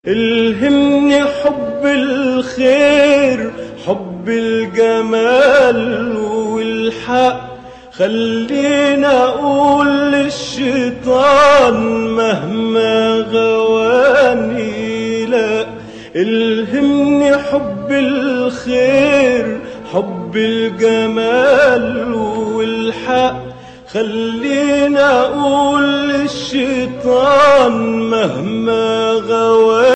الهمني حب الخير حب الجمال والحق خلينا اقول للشيطان مهما غواني لا الهمني حب الخير حب الجمال والحق خلينا اقول للشيطان مهما غواني